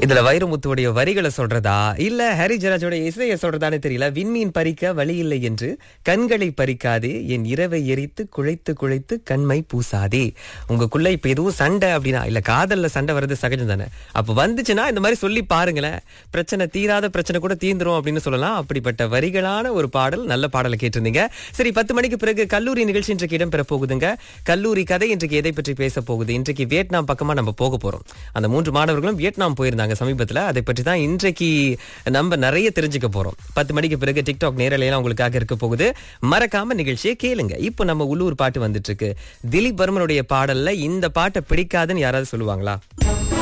இதுல வைரமுத்துவுடைய வரிகளை சொல்றதா இல்ல ஹரி ஜராஜோட இசையை சொல்றதான்னு தெரியல விண்மீன் பறிக்க வழி இல்லை என்று கண்களை பறிக்காதே என் இரவை எரித்து குழைத்து குழைத்து கண்மை பூசாதே உங்களுக்குள்ள இப்ப எதுவும் சண்டை அப்படின்னா இல்ல காதல்ல சண்டை வர்றது சகஜம் தானே அப்ப வந்துச்சுன்னா இந்த மாதிரி சொல்லி பாருங்களேன் பிரச்சனை தீராத பிரச்சனை கூட தீந்துரும் அப்படின்னு சொல்லலாம் அப்படிப்பட்ட வரிகளான ஒரு பாடல் நல்ல பாடலை கேட்டிருந்தீங்க சரி பத்து மணிக்கு பிறகு கல்லூரி நிகழ்ச்சி இன்றைக்கு இடம்பெற போகுதுங்க கல்லூரி கதை இன்றைக்கு எதை பற்றி பேச போகுது இன்றைக்கு வியட்நாம் பக்கமா நம்ம போக போறோம் அந்த மூன்று மாணவர்களும் வியட்நாம் போயிருந்தாங்க சமீபத்துல அதை பற்றி தான் இன்றைக்கு நம்ம நிறைய தெரிஞ்சுக்க போறோம் பத்து மணிக்கு பிறகு டிக்டாக் நேரலையெல்லாம் உங்களுக்காக இருக்க போகுது மறக்காம நிகழ்ச்சியை கேளுங்க இப்போ நம்ம உள்ளூர் பாட்டு வந்துட்டு இருக்கு திலீப் வர்மனுடைய பாடல்ல இந்த பாட்டை பிடிக்காதுன்னு யாராவது சொல்லுவாங்களா